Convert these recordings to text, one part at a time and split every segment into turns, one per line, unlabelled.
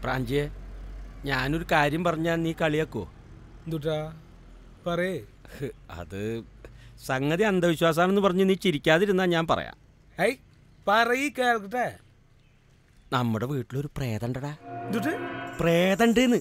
പ്രാഞ്ചിയെ ഞാനൊരു കാര്യം പറഞ്ഞാൽ നീ കളിയാക്കോ
എന്തുട്ടാ പറയേ
ഹ്, അത് സംഗതി അന്ധവിശ്വാസമാണെന്ന് പറഞ്ഞ് നീ ചിരിക്കാതിരുന്നാ ഞാൻ പറയാം
ഐ പറയ് കേൾക്കട്ടെ
നമ്മുടെ വീട്ടിലൊരു പ്രേതണ്ടടാ
എന്തുട്ട്
പ്രേതണ്ടെന്ന്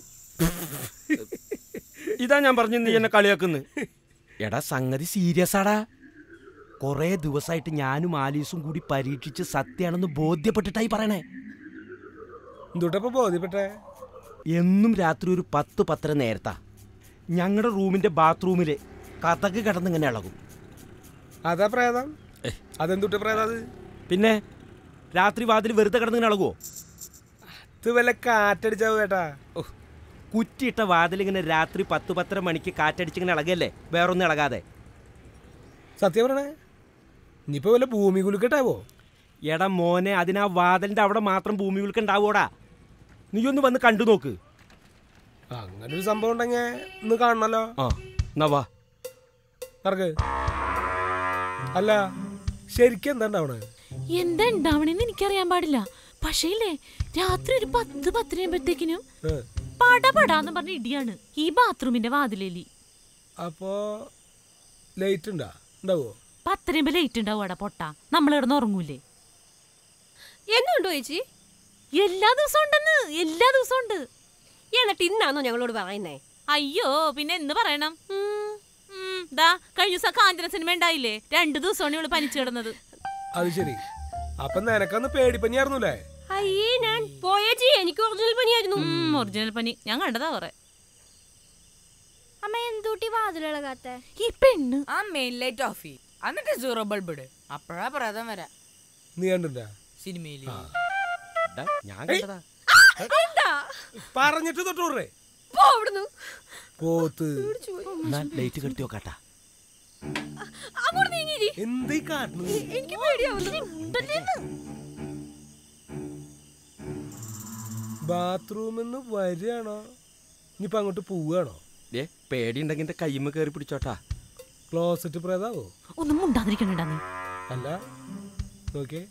ഇതാ ഞാൻ പറഞ്ഞു നീ എന്നെ കളിയാക്കുന്നു എടാ സംഗതി സീരിയസ് ആടാ കുറേ ദിവസമായിട്ട് ഞാനും ആലീസും കൂടി പരീക്ഷിച്ച് സത്യാണെന്ന് ബോധ്യപ്പെട്ടിട്ടായി പറയണേ
എന്തുട്ടപ്പൊ ബോധ്യപ്പെട്ടെ
എന്നും രാത്രി ഒരു പത്ത് പത്തര നേരത്താ ഞങ്ങളുടെ റൂമിന്റെ ബാത്റൂമില് കഥക് കിടന്നിങ്ങനെ ഇളകും
അതാ പ്രേതം
ഏയ്.
അതെന്തുട്ട പ്രേതം അത്
പിന്നെ രാത്രി വാതിൽ വെറുതെ കിടന്നിങ്ങനെ ഇളകുവോ
ഇത് വല്ല കാറ്റടിച്ചാവും കേട്ടാ
ഓ, കുറ്റിയിട്ട വാതിലിങ്ങനെ രാത്രി പത്ത് പത്തര മണിക്ക് കാറ്റടിച്ചിങ്ങനെ ഇളകല്ലേ വേറൊന്നും ഇളകാതെ
സത്യം പറയണേ ഇനിയിപ്പോ വല്ല ഭൂമി കുലുക്കട്ടാവോ
എടാ മോനെ അതിനാ വാതിലിന്റെ അവിടെ മാത്രം ഭൂമി വിൽക്കണ്ടാവോടാ നീ ഒന്ന് വന്ന് കണ്ടു നോക്ക്
അങ്ങനെ ഒരു സംഭവം ഉണ്ടെങ്കിൽ ഇന്ന് കാണണല്ലോ
ആ എന്നാ വാ
നടക്ക് അല്ല ശരിക്കും എന്താ ഉണ്ടാവണേ
എന്താ ഉണ്ടാവണെന്ന് എനിക്കറിയാൻ പാടില്ല പക്ഷേ ഇല്ലേ രാത്രി ഒരു പത്ത് പത്തരയുമ്പോഴത്തേക്കിനും
ഏ,
പടപടാന്ന് പറഞ്ഞ ഇടിയാണ് ഈ ബാത്റൂമിന്റെ വാതിലേലി
അപ്പോ ലൈറ്റ് ഉണ്ടാ ഉണ്ടാവോ
പത്തരയുമ്പോ ലേറ്റ് ഉണ്ടാവും അവിടെ പൊട്ട നമ്മൾ കിടന്ന് ഉറങ്ങൂലേ
എന്നുണ്ടോ ചേച്ചി
എല്ലാ ദിവസവും ഉണ്ടെന്ന് എല്ലാ ദിവസവും ഉണ്ട്
എന്നിട്ട് ഇന്നാണോ ഞങ്ങളോട് പറയുന്നേ
അയ്യോ പിന്നെ എന്ന് പറയണം ഉം, ദാ കഴിഞ്ഞ ദിവസം കാഞ്ചന സിനിമ ഉണ്ടായില്ലേ രണ്ടു ദിവസമാണ് ഇവള് പനിച്ചു കിടന്നത്
അത് ശരി അപ്പൊ നിനക്കന്ന് പേടിപ്പഞ്ഞായിരുന്നൂലേ
അയ്യേ ഞാൻ പോയേച്ചി എനിക്ക് ഒറിജിനൽ പനിയായിരുന്നു
ഒറിജിനൽ പനി ഞാൻ കണ്ടതാ കുറെ
അമ്മ എന്തൂട്ടി വാതിലിളകാത്ത
ഈ പെണ്ണ്
ആ മെയിൻ ലൈറ്റ് ഓഫ് ചെയ്യും എന്നിട്ട് സീറോ ബൾബ് ഇട് അപ്പോഴാ പ്രേതം വരാ
നീ കണ്ടിണ്ടാ
സിനിമയില്
എടാ, ഞാൻ കണ്ടതാ
എന്താ
പറഞ്ഞിട്ട് തൊട്ടൂറേ
പോ അവിടുന്ന്
പോത്ത്
എന്നാ ലൈറ്റ് കെടുത്തി നോക്കാട്ടാ
അങ്ങോട്ട് നീങ്ങിരി
എന്തീ കാട്ടുന്നത്
എനിക്ക് പേടിയാവുന്നു
ബാത്റൂമിൽ നിന്ന് വരികയാണോ ഇനിയിപ്പോ അങ്ങോട്ട് പോവുകയാണോ
ഏ പേടിയുണ്ടെങ്കിൽ എന്റെ കയ്യുമ്മ കയറി പിടിച്ചോട്ടാ
ക്ലോസറ്റ് പ്രേതാവോ
ഒന്നും മുണ്ടാതിരിക്കണ്ടാ നീ
അല്ല നോക്കിയേ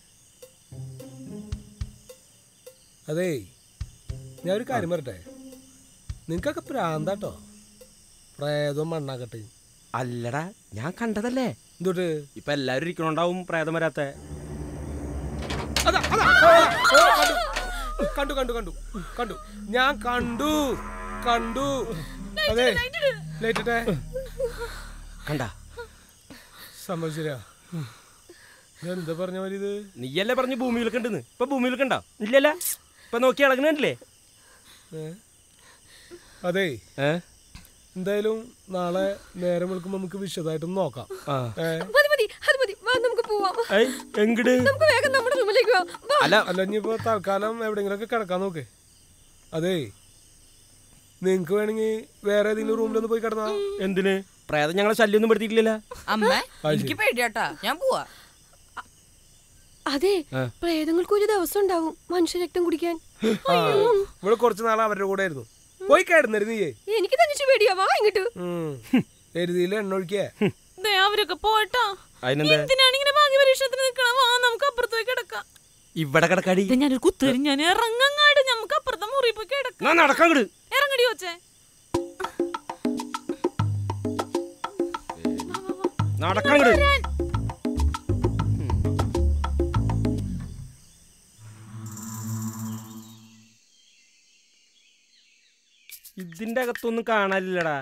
അതേ ഞാൻ ഒരു കാര്യം പറയട്ടെ നിങ്ങൾക്കൊക്കെ പ്രാന്താട്ടോ പ്രേതവും മണ്ണാക്കട്ടെ
അല്ലടാ ഞാൻ കണ്ടതല്ലേ
എന്തുട്ട്
ഇപ്പൊ എല്ലാരും ഇരിക്കണോണ്ടാവും പ്രേതം വരാത്ത
അതാ, അതാ, ആ, ആ, കണ്ടു കണ്ടു കണ്ടു കണ്ടു ഞാൻ കണ്ടു കണ്ടു അതെ ലൈറ്റ് ഇട്ടേ
കണ്ട
സംഭവം ശരിയാ ഞാൻ എന്താ പറഞ്ഞ പോലെ ഇത്
നീയല്ലേ പറഞ്ഞു ഭൂമിയിൽ കണ്ടെന്ന് ഇപ്പൊ ഭൂമിയിൽ കണ്ടോ ഇല്ലല്ല ഇപ്പൊ നോക്കി ഇളകണില്ലേ
ഏ? അതേ
ഏ
എന്തായാലും നാളെ നേരം വിളിക്കുമ്പോ നമുക്ക് വിശദമായിട്ടൊന്ന് നോക്കാം
ആ
ഏ?
മതി മതി അത് മതി വാ നമുക്ക് പോവാം
ഏയ് എങ്ങട്
നമുക്ക് വേഗം നമ്മുടെ റൂമിലേക്ക് പോവാം വാ.
അല്ല
അല്ല ഇനിയിപ്പോ തൽക്കാലം എവിടെയെങ്കിലൊക്കെ കിടക്കാൻ നോക്ക് അതേ നിങ്ങക്ക് വേണമെങ്കിൽ വേറെ ഏതെങ്കിലും റൂമിലൊന്ന് പോയി കിടന്നാ
എന്തിന് പ്രേതം ഞങ്ങളെ ശല്യമൊന്നും പെടുത്തിയിട്ടില്ല
അമ്മ എനിക്ക് പേടിയാട്ടാ ഞാൻ പോവാ
അതെ
ആ.
പ്രേതങ്ങൾക്ക് ഒരു ദിവസം ഉണ്ടാവും മനുഷ്യരക്തം കുടിക്കാൻ
ആ, ഇവിടെ കുറച്ച് നാൾ അവരുടെ കൂടെ ആയിരുന്നു പോയി കിടന്നിരുന്നു നീയേ
എനിക്ക് തനിച്ച് പേടിയാ വാ ഇങ്ങോട്ട്
എരുതിയിൽ എണ്ണ ഒഴിക്കേ
ദേ, അവരൊക്കെ പോയിട്ടാ
അതിനെന്താ
എന്തിനാണ് ഇങ്ങനെ ഭാഗ്യ പരീക്ഷണത്തിന് നിക്കണം വാ നമുക്ക് അപ്പുറത്ത് പോയി കിടക്കാം
ഇവിടെ കിടക്കാടി
ദേ, ഞാനൊരു കുത്തു തരും ഞാൻ ഇറങ്ങങ്ങാട് നമുക്ക് അപ്പുറത്തെ മുറി പോയി കിടക്കാം
ഞാൻ നടക്കാൻ കിട്
ഇറങ്ങടി വച്ചേ
നടക്കാൻ കിട് ഇതിന്റെ അകത്തൊന്നും കാണാനില്ലടാ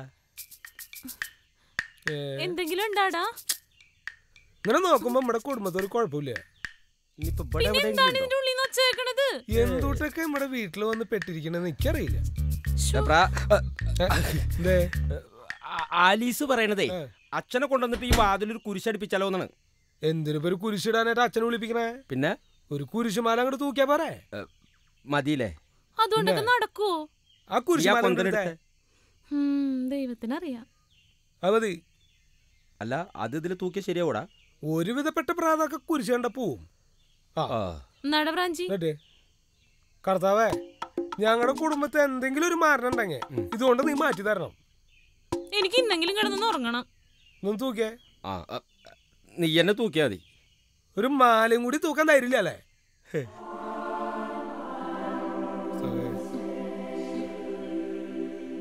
എന്തെങ്കിലും ഉണ്ടാടാ
ഇങ്ങനെ നോക്കുമ്പോ നമ്മുടെ കുടുംബത്തിൽ ഒരു കുഴപ്പമില്ല
ഇനിയിപ്പോ ഇവിടെ
പിന്നെ
എവിടെയെങ്കിലും
എന്താണ്
ഉണ്ടോ?
ഇതിന്റെ ഉള്ളിൽ നിന്ന് വെച്ചേക്കണത്
എന്തുട്ടൊക്കെ നമ്മുടെ വീട്ടിൽ വന്ന് പെട്ടിരിക്കണെന്ന് എനിക്കറിയില്ല
ഏ, പ്രാ-
ഏ, എന്തേ
ആ- ആലീസ് പറയണതേ
ഏ.
അച്ഛനെ കൊണ്ടുവന്നിട്ട് ഈ വാതിലൊരു കുരിശടിപ്പിച്ചാലോ എന്നാണ്
എന്തിനിപ്പോ ഒരു കുരിശിടാനായിട്ട് അച്ഛനെ വിളിപ്പിക്കണേ
പിന്നെ
ഒരു കുരിശുമാല അങ്ങോട്ട് തൂക്കിയാ പോരെ
മതിയില്ലേ
അതുകൊണ്ടൊക്കെ നടക്കുവോ
ആ കുരിശുമാല അങ്ങോട്ട്
കൊന്തനെടുത്തെ
എടുത്തേ.
ഉം, ദൈവത്തിനറിയാം
അത് മതി
അല്ല അത് ഇതിൽ തൂക്കിയ ശരിയാവൂടാ
ഒരുവിധപ്പെട്ട പ്രാതൊക്കെ കുരിശ് കണ്ട പോവും ആ
ആ
എന്നാടാ ബ്രാഞ്ചി
എന്നിട്ട് കർത്താവേ ഞങ്ങളുടെ കുടുംബത്തെ എന്തെങ്കിലും ഒരു മാരണം ഉണ്ടെങ്കിൽ ഇതുകൊണ്ട് നീ മാറ്റി തരണം
എനിക്ക് ഇന്നെങ്കിലും കിടന്നു ഉറങ്ങണം
ഒന്ന് തൂക്കിയേ
ആ ആ, നീ എന്നെ തൂക്കിയാ മതി
ഒരു മാലയും കൂടി തൂക്കാൻ തരില്ല അല്ലേ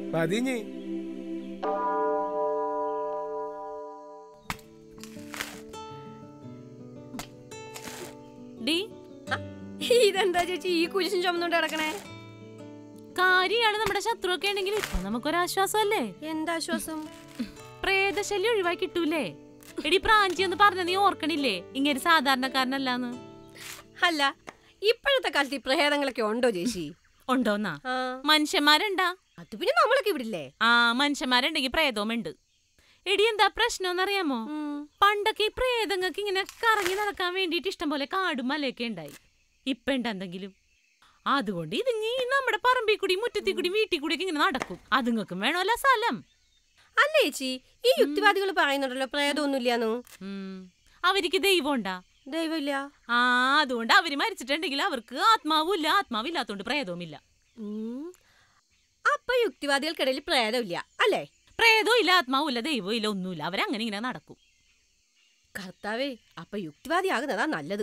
മതിഞ്ഞ്
ഡി
ഇതെന്താ ചേച്ചി ഈ കുരിശും ചുമന്നുകൊണ്ട് കിടക്കണേ
കാര്യമാണ് നമ്മുടെ ശത്രുവൊക്കെ ഉണ്ടെങ്കിൽ ഇപ്പൊ നമുക്കൊരാശ്വാസമല്ലേ
എന്താശ്വാസം
പ്രേതശല്യം ഒഴിവാക്കി കിട്ടൂലേ എടി പ്രാഞ്ചി എന്ന് പറഞ്ഞ നീ ഓർക്കണില്ലേ ഇങ്ങനെ സാധാരണക്കാരനല്ലാന്ന്
അല്ല ഇപ്പോഴത്തെ കാലത്ത് ഈ പ്രേതങ്ങളൊക്കെ ഉണ്ടോ ചേച്ചി
ഉണ്ടോന്നാ
ആ
മനുഷ്യന്മാരുണ്ടാ
അത് പിന്നെ നമ്മളൊക്കെ ഇവിടില്ലേ
ആ മനുഷ്യന്മാരുണ്ടെങ്കിൽ പ്രേതവുമുണ്ട് എടി എന്താ പ്രശ്നമെന്നറിയാമോ
ഉം.
പണ്ടൊക്കെ ഈ പ്രേതങ്ങൾക്ക് ഇങ്ങനെ കറങ്ങി നടക്കാൻ വേണ്ടിയിട്ട് ഇഷ്ടം പോലെ കാടും മലയൊക്കെ ഉണ്ടായി ഇപ്പൊ ഉണ്ട് എന്തെങ്കിലും അതുകൊണ്ട് ഇതിങ്ങി നമ്മുടെ പറമ്പിൽ കൂടി മുറ്റത്തിൽ കൂടി വീട്ടിൽ കൂടി ഒക്കെ ഇങ്ങനെ നടക്കും അതുങ്ങൾക്കും വേണമല്ലോ സ്ഥലം
അല്ല ചേച്ചി ഈ യുക്തിവാദികൾ പറയുന്നുണ്ടല്ലോ പ്രേതമൊന്നുമില്ലാന്നു
ഉം. അവർക്ക് ദൈവം ഉണ്ടാ
ദൈവമില്ല
ആ അതുകൊണ്ട് അവര് മരിച്ചിട്ടുണ്ടെങ്കിൽ അവർക്ക് ആത്മാവും ഇല്ല ആത്മാവില്ലാത്തോണ്ട് പ്രേതവുമില്ല
ഉം. അപ്പൊ യുക്തിവാദികൾക്കിടയിൽ പ്രേതമില്ല അല്ലേ
പ്രേതവും ഇല്ല ആത്മാവും ഇല്ല ദൈവവും ഇല്ല ഒന്നുമില്ല അവരങ്ങനെ ഇങ്ങനെ നടക്കും
കർത്താവേ അപ്പൊ യുക്തിവാദിയാകുന്നതാ നല്ലത്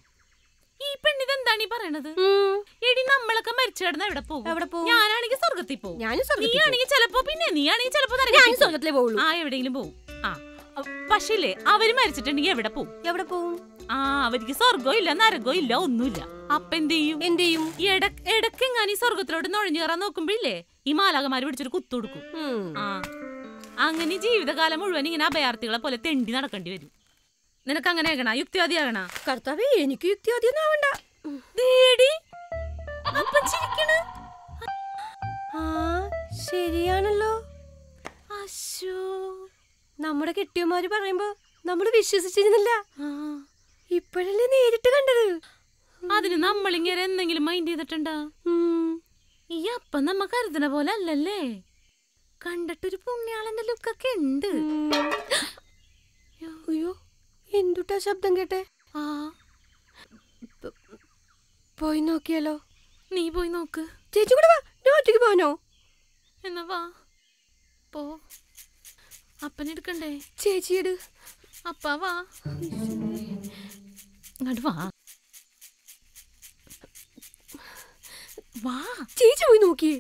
ഈ പെണ്ണിതെന്താണ് ഈ പറയണത്
ഉം.
എടി നമ്മളൊക്കെ മരിച്ചു കിടന്ന എവിടെ പോകും
എവിടെ പോകും?
ഞാനാണെങ്കിൽ സ്വർഗത്തിൽ പോകും
ഞാനും സ്വർഗത്തിൽ പോകും.
നീയാണെങ്കിൽ ചിലപ്പോ പിന്നെ നീയാണെങ്കിൽ ചിലപ്പോ
ഞാനും
നരകത്തിൽ പോകും.
സ്വർഗത്തിലേ പോവുള്ളൂ
ആ എവിടെയെങ്കിലും പോകും ആ പക്ഷേ ഇല്ലേ അവര് മരിച്ചിട്ടുണ്ടെങ്കിൽ എവിടെ പോകും
എവിടെ പോവും
ആ അവർക്ക് സ്വർഗവും ഇല്ല നരകവും ഇല്ല ഒന്നുമില്ല അപ്പൊ എന്ത് ചെയ്യും
എന്ത് ചെയ്യും
ഇടക്കെങ്ങാനും ഈ സ്വർഗത്തിലോട്ട് നുഴഞ്ഞു കയറാൻ നോക്കുമ്പോഴില്ലേ ഈ മാലാകമാര് പിടിച്ചൊരു കുത്തു കൊടുക്കും
ഉം.
ആ അങ്ങനെ ഈ ജീവിതകാലം മുഴുവൻ ഇങ്ങനെ അഭയാർത്ഥികളെ പോലെ തെണ്ടി നടക്കേണ്ടി വരും നിനക്ക് അങ്ങനെ ആകണ യുക്തിവാദിയാകണ
കർത്താവേ എനിക്ക് യുക്തിവാദിയൊന്നും ആവണ്ട ഉം.
ദേടി അപ്പം ചിരിക്കണ്
ആ ശരിയാണല്ലോ
അശോ
നമ്മുടെ കെട്ടിയന്മാര് പറയുമ്പോ നമ്മള് വിശ്വസിച്ചിരുന്നില്ല
ആ
ഇപ്പോഴല്ലേ നേരിട്ട് കണ്ടത്
അതിന് നമ്മളിങ്ങനെ എന്തെങ്കിലും മൈൻഡ് ചെയ്തിട്ടുണ്ടാ
ഉം.
ഈ അപ്പം നമ്മ കരുതണ പോലെ അല്ലല്ലേ കണ്ടിട്ടൊരു പുണ്യാളന്റെ ലുക്കൊക്കെ ഉണ്ട്
ഉം. അയ്യോ എന്തുട്ടാ ശബ്ദം കേട്ടെ
ആ
പോയി നോക്കിയാലോ
നീ പോയി നോക്ക്
ചേച്ചി കൂടെ വാ ഞാൻ ഒറ്റയ്ക്ക് പോകാനോ
എന്നാ വാ പോ അപ്പനെടുക്കണ്ടേ
ചേച്ചിയുടെ
അപ്പാ വാ ഇങ്ങോട്ട് വാ വാ
ചേച്ചി പോയി നോക്കിയേ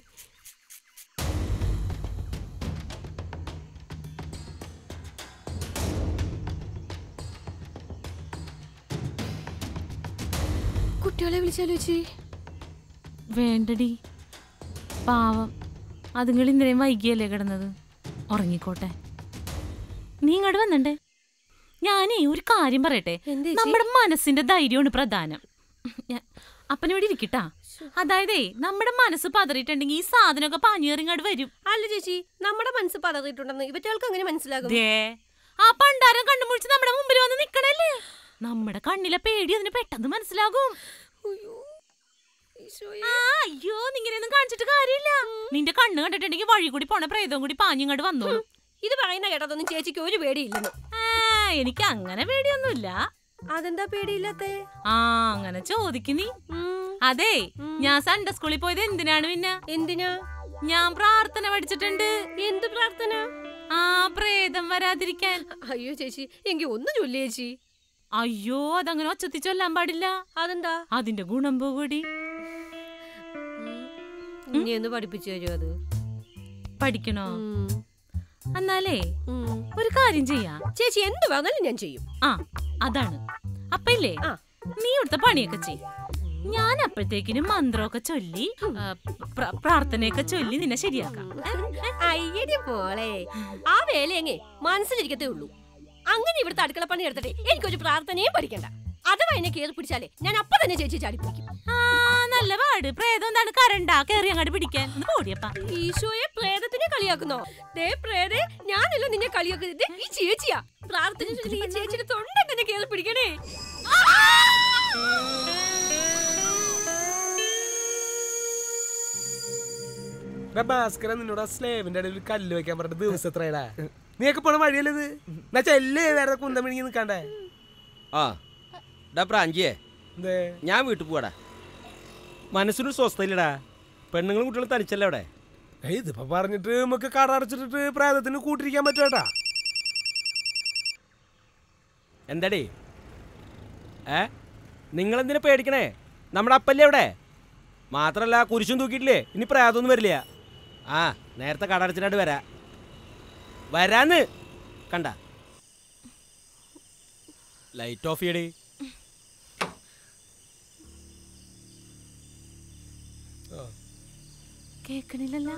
കുട്ടികളെ വിളിച്ചാലോ ചേച്ചി
വേണ്ടടി പാവം അതുങ്ങൾ ഇന്നലെയും വൈകിയല്ലേ കിടന്നത് ഉറങ്ങിക്കോട്ടെ നീ ഇങ്ങോട്ട് വന്നണ്ടേ ഞാനേ ഒരു കാര്യം പറയട്ടെ
എന്താ ചേച്ചി?
നമ്മുടെ മനസ്സിന്റെ ധൈര്യമാണ് പ്രധാനം ഞാൻ- അപ്പനോട് ഇരിക്കട്ടാ അതായതേ നമ്മുടെ മനസ്സ് പതറിയിട്ടുണ്ടെങ്കിൽ ഈ സാധനമൊക്കെ പാഞ്ഞേറിങ്ങാട് വരും
അല്ല ചേച്ചി നമ്മുടെ മനസ്സ് പതറിയിട്ടുണ്ടെന്ന് ഇവറ്റകൾക്ക് അങ്ങനെ മനസ്സിലാകും
ദേ ആ പണ്ടാരം കണ്ണുമുഴിച്ച് നമ്മുടെ മുമ്പിൽ വന്ന് നിക്കണല്ലേ നമ്മുടെ കണ്ണിലെ പേടി അതിന് പെട്ടെന്ന് മനസ്സിലാകും
അയ്യോ ഈശോയെ.
ആ, അയ്യോ നിങ്ങനെയൊന്നും കാണിച്ചിട്ട് കാര്യമില്ല നിന്റെ കണ്ണ് കണ്ടിട്ടുണ്ടെങ്കിൽ വഴി കൂടി പോണ പ്രേതവും കൂടി പാഞ്ഞിങ്ങോട്ട് വന്നോളൂ
ഇത് പറയുന്ന കേട്ടതൊന്നും ചേച്ചിക്ക് ഒരു പേടിയില്ലെന്ന്
ആ, എനിക്ക് അങ്ങനെ പേടിയൊന്നുമില്ല
അതെന്താ പേടിയില്ലാത്തേ
ആ അങ്ങനെ ചോദിക്ക് നീ
ഉം.
അതെ ഞാൻ സൺഡേ സ്കൂളിൽ പോയത് എന്തിനാണ് പിന്നെ
എന്തിനാ
ഞാൻ പ്രാർത്ഥന പഠിച്ചിട്ടുണ്ട്
എന്ത് പ്രാർത്ഥന
ആ പ്രേതം വരാതിരിക്കാൻ
അയ്യോ ചേച്ചി എങ്കി ഒന്ന് ചൊല്ലി ചേച്ചി
അയ്യോ അതങ്ങനെ ഒച്ചത്തി ചൊല്ലാൻ പാടില്ല
അതെന്താ
അതിന്റെ ഗുണം പോകൂടി
ഇനി ഒന്ന് പഠിപ്പിച്ചു തരുമോ അത്
പഠിക്കണോ
ഉം.
എന്നാലേ
ഉം.
ഒരു കാര്യം ചെയ്യാ
ചേച്ചി എന്ത് പറഞ്ഞാലും ഞാൻ ചെയ്യും
ആ അതാണ് അപ്പ ഇല്ലേ
ആ.
നീ ഇവിടുത്തെ പണിയൊക്കെ ചെയ് ഞാൻ അപ്പോഴത്തേക്കിനും മന്ത്രമൊക്കെ ചൊല്ലി ആ, പ്ര- പ്രാർത്ഥനയൊക്കെ ചൊല്ലി നിന്നെ ശരിയാക്കാം
അയ്യടി മോളെ ആ വേലയെങ്ങേ മനസ്സിലിരിക്കത്തേ ഉള്ളൂ അങ്ങനെ ഇവിടുത്തെ അടുക്കള പണി എടുത്തിട്ട് എനിക്കൊരു പ്രാർത്ഥനയും പഠിക്കണ്ട അഥവാ എന്നെ കയറി പിടിച്ചാലേ ഞാൻ അപ്പൊ തന്നെ ചേച്ചി ചാടി പിടിക്കും
ആ നല്ല പാട് പ്രേതം എന്താണ് കരണ്ടാ കേറി അങ്ങോട്ട് പിടിക്കാൻ ഒന്ന് പോടിയപ്പ
ഈശോയെ പ്രേതത്തിനെ കളിയാക്കുന്നോ ദേ പ്രേതേ ഞാനല്ല നിന്നെ കളിയാക്കുന്നത് ദേ, ഈ ചേച്ചിയാ പ്രാർത്ഥന ചൊല്ലി ഈ ചേച്ചിയുടെ തൊണ്ട തന്നെ കയറി പിടിക്കണേ
എടാ ഭാസ്കരൻ നിന്നോട് ആ സ്ലേവിന്റെ ഇടയിൽ ഒരു കല്ല് വെക്കാൻ പറഞ്ഞിട്ട് ദിവസം എത്രയടാ നീയൊക്കെ പോണ വഴിയല്ലേ ഇത് എന്നാ ചെല്ലേ വേറെ കുന്തം മിഴുങ്ങി നിൽക്കണ്ടേ
ആ ഡാ പ്രാഞ്ചിയേ
എന്തേ
ഞാൻ വീട്ടിൽ പോവാടാ മനസ്സിനൊരു സ്വസ്ഥയില്ലടാ പെണ്ണുങ്ങളും കുട്ടികളും തനിച്ചല്ലേ അവിടെ
ഏയ് ഇതിപ്പോ പറഞ്ഞിട്ട് നമുക്ക് കട അടച്ചിട്ടിട്ട് പ്രേതത്തിന് കൂട്ടിരിക്കാൻ പറ്റുമേട്ടാ
എന്താടേ ഏ നിങ്ങളെന്തിനാ പേടിക്കണേ നമ്മുടെ അപ്പല്ലേ അവിടെ മാത്രല്ല കുരിശും തൂക്കിയിട്ടില്ലേ ഇനി പ്രേതമൊന്നും വരില്ല ആ നേരത്തെ കട അടച്ചിട്ട് വരാ വരാന്ന് കണ്ട ലൈറ്റ് ഓഫ് ചെയ്യടി
ആ
കേക്കണില്ലല്ല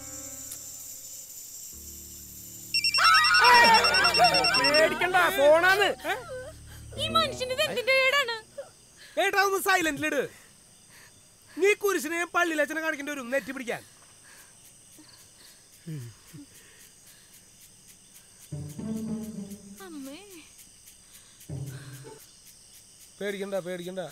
പേടിക്കണ്ട ഫോണാന്ന്
ഈ മനുഷ്യന് ഇത് എന്തിന്റെ കേടാണ്
ഏട്ടാ ഒന്ന് സൈലന്റിലിട് നീ കുരിശിനെ പള്ളിയിലച്ഛനെ കാണിക്കേണ്ടി വരും നെറ്റി പിടിക്കാൻ
അമ്മേ
പേടിക്കണ്ട പേടിക്കണ്ട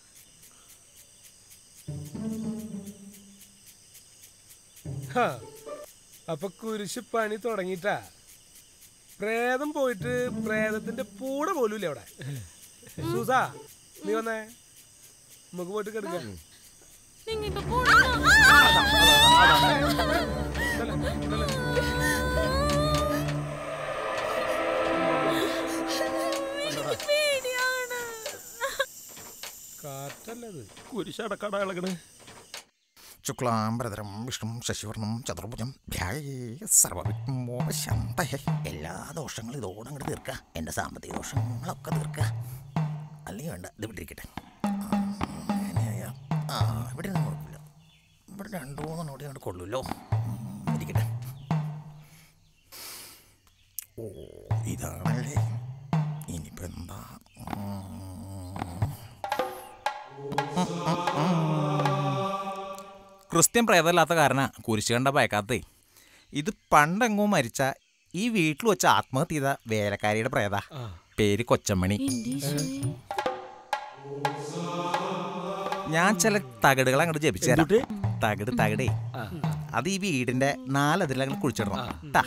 ഹാ, അപ്പൊ കുരിശ് പണി തുടങ്ങിട്ടാ പ്രേതം പോയിട്ട് പ്രേതത്തിന്റെ പൂട പോലും ഇല്ല അവിടെ സുസാ നീ വന്നേ നമുക്ക് പോയിട്ട് കിടക്കാം
നിങ്ങ ഇപ്പൊ പോണോ പേടിയാണ്
കാറ്റല്ലത്
കുരിശടക്കട ഇളകണ്
ശുക്ലാംബരധരം വിഷ്ണു ശശിവർണം ചതുർഭുജം ധ്യായേ സർവവിഘ്നോപശാന്തയേ എല്ലാ ദോഷങ്ങളും ഇതോടെ അങ്ങോട്ട് തീർക്കുക എൻ്റെ സാമ്പത്തിക ദോഷങ്ങളൊക്കെ തീർക്കുക അല്ലെങ്കിൽ വേണ്ട ഇത് ഇവിടെ ഇരിക്കട്ടെ ആ, അങ്ങനെയാ. ആ ഇവിടെ ഒന്നും കുഴപ്പമില്ല ഇവിടെ രണ്ടു മൂന്നെണ്ണം കൂടി അങ്ങോട്ട് കൊള്ളുമല്ലോ ഉം, ഇരിക്കട്ടെ ഓ ഇതാണല്ലേ ഇനിയിപ്പോൾ എന്താ ഉം.
ക്രിസ്ത്യൻ പ്രേതമില്ലാത്ത കാരണ കുരിശ് കണ്ട ഭയക്കാത്തേ ഇത് പണ്ടെങ്ങോ മരിച്ച ഈ വീട്ടിൽ വെച്ച് ആത്മഹത്യ ചെയ്ത വേലക്കാരിയുടെ പ്രേത പേര് കൊച്ചമ്മണി
എന്റെ ഈശോയെ.
ഞാൻ ചില തകിടുകൾ അങ്ങോട്ട് ജപിച്ചു തരാം
എന്നിട്ട്?
തകിട് തകിടേ അത് ഈ വീടിന്റെ നാലതിൽ അങ്ങോട്ട് കുഴിച്ചിടണം ട്ടാ.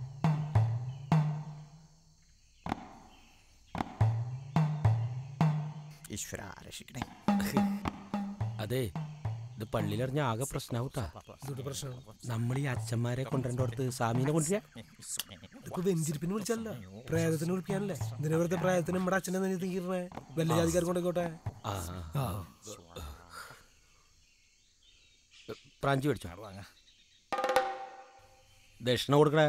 ഈശ്വര രക്ഷിക്കണേ
അതെ ഇത് പള്ളിയിലറിഞ്ഞ ആകെ പ്രശ്നാവൂട്ടാ
ഇതൊരു പ്രശ്നം
നമ്മൾ ഈ അച്ഛന്മാരെ കൊണ്ടുവരണ്ടോടത്ത് സ്വാമീനെ കൊണ്ടുവരാ
ഇപ്പൊ വെഞ്ചിരിപ്പിന് വിളിച്ചല്ല പ്രേതത്തിന് വിളിക്കാനല്ലേ ഇതിനെ വെറുതെ പ്രേതത്തിന് നമ്മുടെ അച്ഛനെ തന്നെ തീർന്നേ വല്ല ജാതിക്കാർ കൊണ്ടോട്ടെ
ആ ആ. പ്രാഞ്ചി മേടിച്ചോ ദക്ഷിണ കൊടുക്കടേ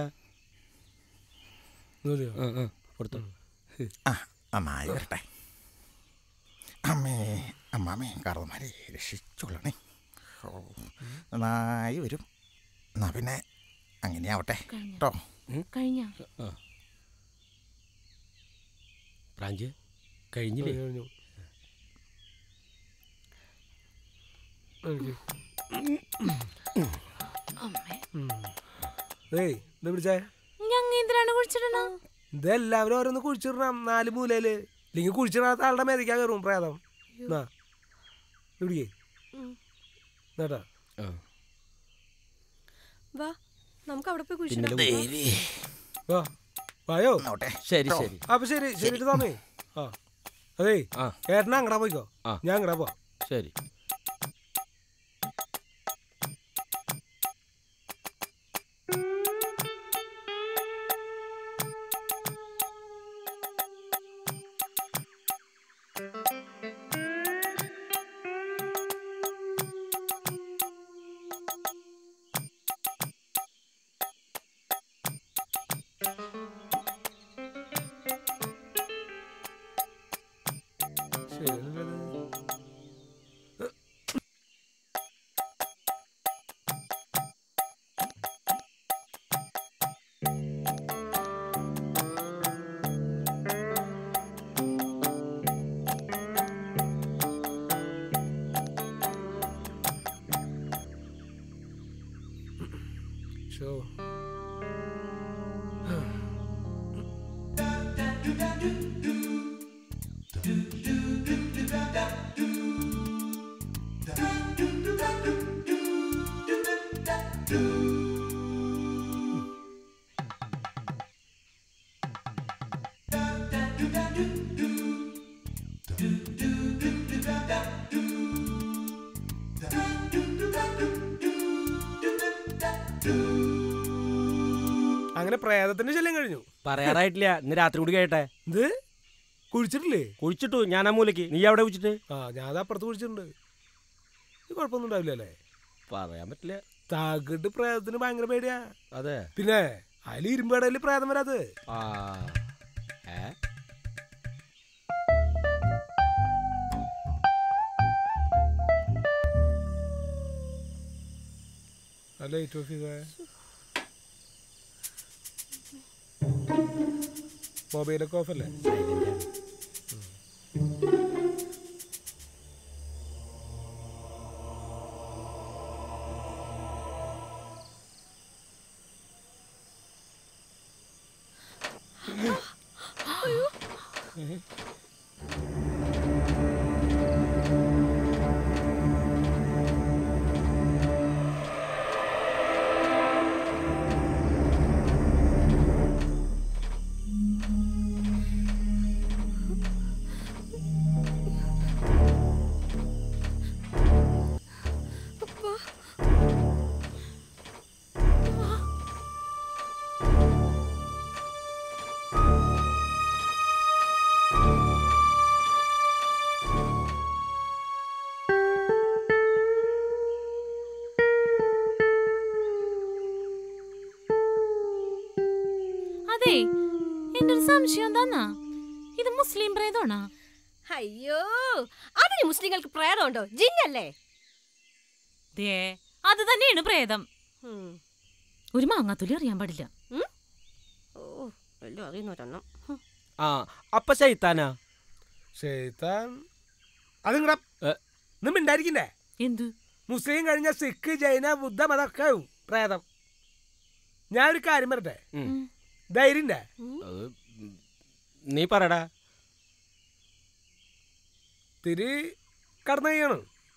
ഉം, ഉം, കൊടുത്തു
ആ നന്നായി വരട്ടെ അമ്മേ അമ്മാമേ കാർന്നമാരെ രക്ഷിച്ചോളണേ ഓ നന്നായി വരും എന്നാ പിന്നെ അങ്ങനെയാവട്ടെ കേട്ടോ
കഴിഞ്ഞ
പ്രാഞ്ച് കഴിഞ്ഞില്ലേ
കഴിഞ്ഞു കഴിഞ്ഞു.
അമ്മേ
ഏയ് ഇത് പിടിച്ചേ
ഞങ്ങ എന്തിനാണ് കുഴിച്ചിടണ
ഇതെല്ലാവരും ഓരോന്ന് കുഴിച്ചിടണം നാല് മൂലയില് ഇല്ലെങ്കിൽ കുഴിച്ചിടാത്ത ആളുടെ മേതിക്കാൻ കയറും പ്രേതം എന്നാ ഇവിടിക്കേ നേട്ടാ
ആ.
വാ നമുക്ക് അവിടെ പോയി
പിന്നില്
കുഴിച്ചിടാം
ദേവി
വാ വായോ
നോട്ടെ
ശരി ശരി
അപ്പൊ ശരി ശരി തോന്നേ ആ അതേ
ആ.
ഏട്ടനാ അങ്ങടാ പോയിക്കോ
ആ.
ഞാൻ അങ്ങടാ പോവാ
ശരി
ശരിയല്ലത്. ഷോ അങ്ങനെ പ്രേതത്തിന്റെ ശല്യം കഴിഞ്ഞു
പറയാറായിട്ടില്ല ഇന്ന് രാത്രി കൂടി കേട്ടെ
ഇത് കുഴിച്ചിട്ടില്ലേ
കുഴിച്ചിട്ടു ഞാൻ ആ മൂലക്ക് നീ അവിടെ കുഴിച്ചിട്ട്
ആ ഞാൻ അത് അപ്പുറത്ത് കുഴിച്ചിട്ടുണ്ട് ഇത് കുഴപ്പമൊന്നും ഉണ്ടാവില്ല അല്ലേ
പറയാൻ പറ്റില്ല
തകിട് പ്രേതത്തിന് ഭയങ്കര പേടിയാ
അതെ
പിന്നെ അതിൽ ഇരുമ്പേടയിൽ പ്രേതം വരാത്
ആ ഏ
ലൈറ്റ് ഓഫ് ചെയ്തേ മൊബൈലൊക്കെ ഓഫ് അല്ലേ
അതെ എന്റെ ഒരു സംശയം എന്താന്നാ ഇത് മുസ്ലിം പ്രേതമാണോ
അയ്യോ അതിന് മുസ്ലിങ്ങൾക്ക് പ്രേതമുണ്ടോ ജിന്നല്ലേ
ദേ അത് തന്നെയാണ് പ്രേതം
ഉം.
ഒരു മാങ്ങാത്തുലി അറിയാൻ പാടില്ല
ഓ എല്ലാം അറിയുന്നവരെണ്ണം ഹും.
ആ അപ്പൊ ശൈത്താനാ
ഷെയ്ത്താൻ അത് നിങ്ങടെ
ഏ?
ഒന്നും മിണ്ടായിരിക്കണ്ടേ
എന്ത്
മുസ്ലിം കഴിഞ്ഞ സിഖ് ജൈന ബുദ്ധ മതൊക്കെ ആവും പ്രേതം ഞാൻ ഒരു കാര്യം പറട്ടെ
ഉം.
ധൈര്യം
അത് നീ പറടാ
തിരി കടന്നു കഴിയണം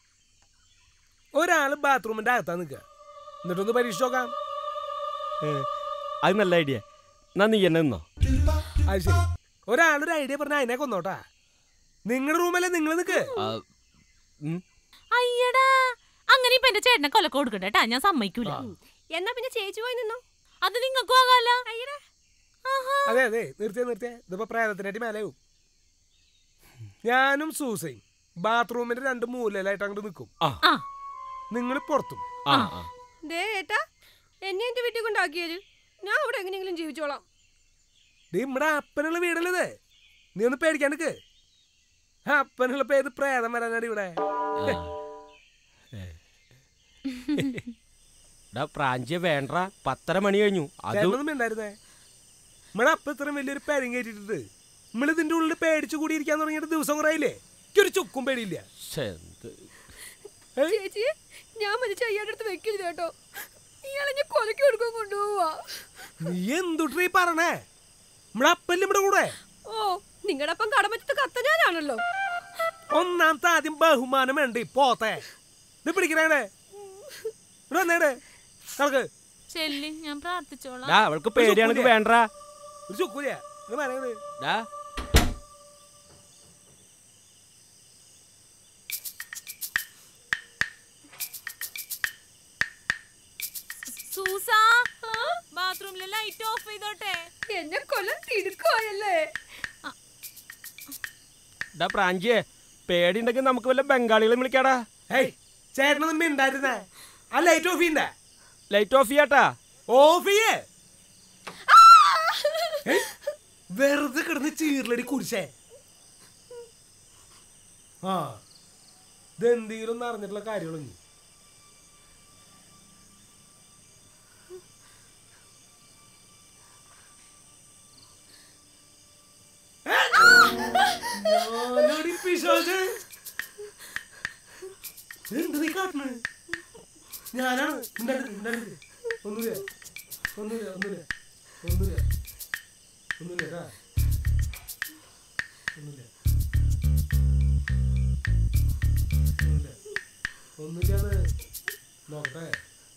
ഒരാൾ ബാത്റൂമിന്റെ അകത്താ നിൽക്കുക എന്നിട്ടൊന്ന് പരീക്ഷ നോക്കാം
ഏ, അത് നല്ല ഐഡിയ എന്നാ നീ എന്നെ നിന്നോ
അത് ശരി ഒരാളൊരു ഐഡിയ പറഞ്ഞ അതിനെ കൊന്നോട്ടാ നിങ്ങളുടെ റൂമല്ലേ നിങ്ങൾ നിൽക്ക്
ആ, ഉം.
അയ്യടാ അങ്ങനെ ഇപ്പൊ എന്റെ ചേട്ടനെ കൊലക്ക് കൊടുക്കട്ടെ ട്ടാ ഞാൻ സമ്മതിക്കൂല
എന്നാ പിന്നെ ചേച്ചി പോയി നിന്നോ
അത് നിങ്ങൾക്കും ആകാല
അയ്യടാ
അതെ അതെ നിർത്തിയ നിർത്തിയ ഇതിപ്പോ പ്രേതത്തിനായിട്ട് മേലെയും ഞാനും സൂസയും ബാത്റൂമിന്റെ രണ്ട് മൂലയിലായിട്ട് അങ്ങോട്ട് നിൽക്കും
ആ
ആ
നിങ്ങൾ പുറത്തും
ആ ആ
ദേ ഏട്ടാ എന്നെ എന്റെ വീട്ടിൽ കൊണ്ടാക്കിയത് ഞാൻ അവിടെ എങ്ങനെയെങ്കിലും ജീവിച്ചോളാം
ദേ നമ്മുടെ അപ്പനുള്ള വീടല്ലേ നീ ഒന്ന് പേടിക്കാണ്ടിക്ക് അപ്പനുള്ള പേര് പ്രേതം വരാനാണ് ഇവിടെ
ഡാ പ്രാഞ്ചിയ വേണ്ട പത്തര മണി കഴിഞ്ഞു അത്
ചേട്ടനൊന്നും ഉണ്ടായിരുന്നേ നമ്മുടെ അപ്പ ഇത്രയും വലിയൊരു പേരും കയറ്റിട്ടുണ്ട് നമ്മൾ ഇതിന്റെ ഉള്ളിൽ പേടിച്ചു കൂടി ഇരിക്കാൻ തുടങ്ങിയിട്ട് ദിവസം കുറയില്ലേ ഒരു ചുക്കും പേടിയില്ല
ശ്ശെ, എന്ത്
ചേച്ചി ഞാൻ മരിച്ച അയ്യാടെ അടുത്ത് വെക്കരുത് കേട്ടോ ഇയാളെ ഞാൻ കൊലക്ക് കൊടുക്കാൻ കൊണ്ടുപോവാ
നീ എന്തുട്ടീ പറഞ്ഞേ നമ്മുടെ അപ്പല്ലേ നമ്മുടെ കൂടെ
ഓ നിങ്ങളുടെ അപ്പം കടമറ്റത്ത് കത്ത ഞാനാണല്ലോ
ഒന്നാമത്തെ ആദ്യം ബഹുമാനം വേണ്ട പോത്തെ ഇത് പിടിക്കണേ ഇവിടെ വന്നേടെ നമുക്ക്
ചെല്ലി ഞാൻ പ്രാർത്ഥിച്ചോളാം
ഡാ അവൾക്ക് പേടിയാണെങ്കിൽ വേണ്ട
ഒരു ചുക്കൂല ഇത് പറയണത്
ഡാ
സൂസ ബാത്റൂമിലെ ലൈറ്റ് ഓഫ് ചെയ്തോട്ടെ
എന്നെ കൊല്ലം തിടുക്കമായല്ലേ
ഡാ പ്രാഞ്ചിയെ പേടിയുണ്ടെങ്കിൽ നമുക്ക് വല്ല ബംഗാളികളെ വിളിക്കാടാ
ഏയ് ചേട്ടനൊന്നും മിണ്ടായിരുന്നേ ആ ലൈറ്റ് ഓഫ് ചെയ്യണ്ടേ
ലൈറ്റ് ഓഫ് ചെയ്യാട്ടാ
ഓഫ് ചെയ്യേ ഏയ്, വെറുതെ കിടന്ന് ചീറിലടി കുടിച്ചേ ആ ഇതെന്തെങ്കിലും ഒന്ന് അറിഞ്ഞിട്ടുള്ള കാര്യങ്ങളൊന്നും ഞാനോടി പിശാച്. എന്ത് നീ കാട്ടണ് ഞാനാണ് മിണ്ടരുത്, മിണ്ടരുത്. ഒന്നുമില്ല ഒന്നുമില്ല ഒന്നുമില്ല ഒന്നുമില്ല ഒന്നുമില്ല കേട്ടാ ഒന്നുമില്ല ഒന്നുമില്ല ഒന്നുമില്ലാന്ന് നോക്കട്ടെ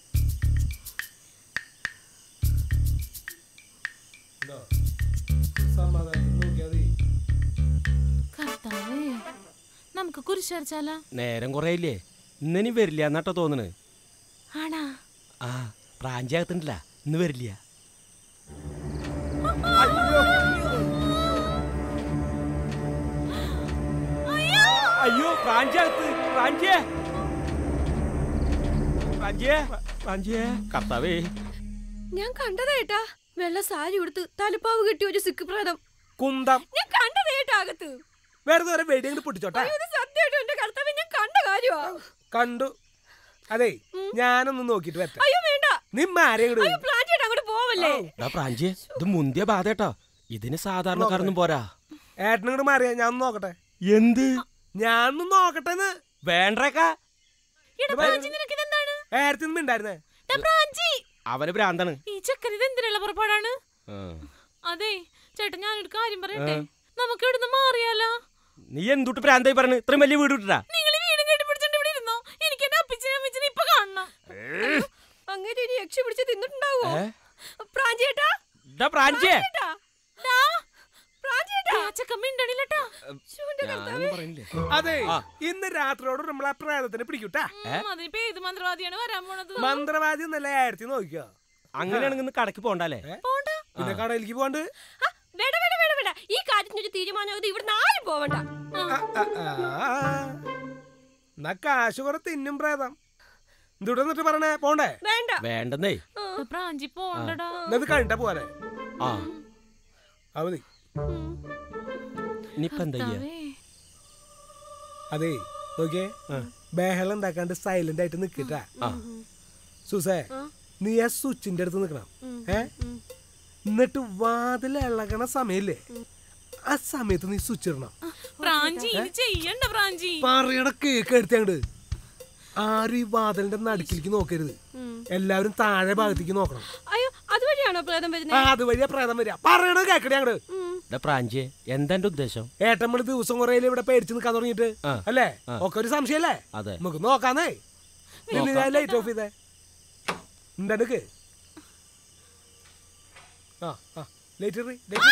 ഉണ്ടോ സമാധാനത്തിൽ നോക്കിയാൽ മതി
കർത്താവേ നമുക്ക് കുരിശരച്ചാലാ
നേരം കുറേ ഇല്ലേ ഇന്നിനി വരില്ല എന്നാട്ടോ തോന്നണ്
ആണാ
ആ പ്രാഞ്ചി അകത്തുണ്ടല്ല ഇന്ന് വരില്ല അയ്യോ പ്രാഞ്ചി അകത്ത് പ്രാഞ്ചിയെ പ്രാഞ്ചിയെ പ്രാഞ്ചിയെ കർത്താവേ
ഞാൻ കണ്ടതേട്ടാ വെള്ള സാരി ഉടുത്ത് തലപ്പാവ് കെട്ടിയ ഒരു സിക്ക് പ്രേതം
കുന്തം
ഞാൻ കണ്ടതേട്ടാ അകത്ത്
വെറുതെ ഒരു വെടി അങ്ങോട്ട് പൊട്ടിച്ചോട്ടെ
അയ്യോ, ഇത് സത്യമായിട്ടും എന്റെ കർത്താവ് ഞാൻ കണ്ട കാര്യമാ
കണ്ടു അതെ ഞാനൊന്ന് നോക്കിട്ട് വരട്ടെ
അയ്യോ വേണ്ട
നിമ്മ ആരെയും
അയ്യോ പ്ലാൻ ചെയ്ത് അങ്ങോട്ട് പോവല്ലേ
എടാ പ്രാഞ്ചിയെ ഇത് മുന്തിയ ബാധ കേട്ടോ ഇതിന് സാധാരണക്കാരൊന്നും പോരാ
ഏട്ടനും മാറിയാ ഞാൻ ഒന്ന് നോക്കട്ടെ
എന്ത്
ഞാനൊന്ന് നോക്കട്ടെ
വേണ്ടേക്കാ
എടാ പ്രാഞ്ചി നിനക്ക് ഇതെന്താണ്
ഏട്ടത്തിനും ഉണ്ടായിരുന്നേ
എടാ പ്രാഞ്ചി
അവന് ഭ്രാന്താണ്
ഈ ചക്കര ഇത് എന്തിനുള്ള പുറപ്പാടാണ്
ആ.
അതെ ചേട്ടാ ഞാനൊരു കാര്യം പറയട്ടെ നമുക്ക് ഇവിടുന്ന് മാറിയാലോ
നീ എന്തുട്ട് ഭ്രാന്തായി പറഞ്ഞു ഇത്രയും വലിയ വീട് വിട്ടിട്ടാ
നിങ്ങൾ വീടും കെട്ടിപ്പിടിച്ചോണ്ട് ഇവിടെ ഇരുന്നോ എനിക്ക് എന്റെ അപ്പിച്ചനെ അമ്മച്ചിനെ ഇപ്പൊ കാണണം
അങ്ങനെ ഇനി യക്ഷി പിടിച്ച് തിന്നിട്ടുണ്ടാവോ
ഏ?
പ്രാഞ്ചേട്ടാ
ഇതാ പ്രാഞ്ചിയെ
ചേട്ടാ
ദാ,
പ്രാഞ്ചേട്ടാ
ആ ചെക്കൻ മിണ്ടണില്ലട്ടാ
ഞാനൊന്നും പറയുന്നില്ലേ
അതെ
ആ.
ഇന്ന് രാത്രിയോട് നമ്മൾ ആ പ്രേതത്തിനെ പിടിക്കൂട്ടാ
അതിനിപ്പോ ഏത് മന്ത്രവാദിയാണ് വരാൻ പോണത്
മന്ത്രവാദി എന്നല്ല ഏടത്തി നോക്കിയോ
അങ്ങനെയാണെങ്കിൽ ഇന്ന് കടക്ക് പോണ്ടല്ലേ
പോണ്ട
പിന്നെ കടയിലേക്ക് പോണ്ട്
ആ, വേണ്ട വേണ്ട വേണ്ട വേണ്ട ഈ കാര്യത്തിനൊരു തീരുമാനം ഇവിടെ ആരും പോവണ്ട
ആ, ആ, ആ. എന്നാ കാശ് കുറെ തിന്നും പ്രേതം എന്തുടെ എന്നിട്ട് പറഞ്ഞേ പോണ്ടേ
വേണ്ട
വേണ്ടെന്നേ
പ്രാഞ്ചി പോണ്ടടാ
എന്നാ ഇത് കഴിഞ്ഞിട്ടാ പോരെ
ആ
അവധി
ഇനിയിപ്പോ എന്താ ചെയ്യാ
കർത്താവേ.
അതെ നോക്കിയേ ബഹളം ഉണ്ടാക്കാണ്ട് സൈലന്റ് ആയിട്ട് നിക്കട്ടാ സുസേ നീ ആ സ്വിച്ചിന്റെ അടുത്ത് നിക്കണം ഏ എന്നിട്ട് വാതിൽ ഇളകണ സമയല്ലേ ആ സമയത്ത് നീ സ്വിച്ച് ഇടണം
പ്രാഞ്ചി ഇത് ചെയ്യണ്ട പ്രാഞ്ചി
പറയണ കേക്ക് എടുത്ത് അങ്ങട് ആരും ഈ വാതിലിന്റെ നടുക്കിലേക്ക് നോക്കരുത് എല്ലാവരും താഴെ ഭാഗത്തേക്ക് നോക്കണം
അയ്യോ അതുവഴിയാണോ പ്രേതം
ആ
വരുന്നത്
അതുവഴിയാ പ്രേതം വരിക പറയണത് കേക്കടേ അങ്ങട്
എടാ പ്രാഞ്ചിയെ എന്താ എന്റെ ഉദ്ദേശം
ഏട്ടമ്മള് ദിവസം കുറേ ഇവിടെ പേടിച്ച് നിൽക്കാൻ തുടങ്ങിയിട്ട്
ആ.
അല്ലേ ഒക്കെ ഒരു സംശയല്ലേ
അതെ
നമുക്ക് നോക്കാന്നേ ഇല്ല ഞാൻ ലൈറ്റ് ഓഫ് ചെയ്തേ എന്തെടുക്ക് ആ ആ ലൈറ്റ് ഇറി ലൈറ്റ്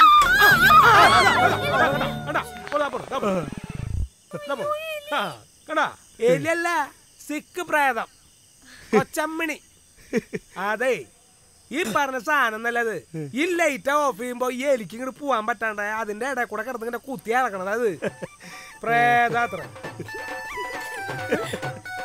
കണ്ടാ എലിയല്ല സിക്ക് പ്രേതം കൊച്ചമ്മിണി അതെ ഈ പറഞ്ഞ സാധനം നല്ലത് ഈ ലൈറ്റ് ഓഫ് ചെയ്യുമ്പോ ഈ എലിക്ക് ഇങ്ങോട്ട് പോവാൻ പറ്റാണ്ട് അതിന്റെ ഇടയിൽ കൂടെ കിടന്ന് ഇങ്ങനെ കുത്തി ഇറക്കണത് അത് പ്രേതാത്ര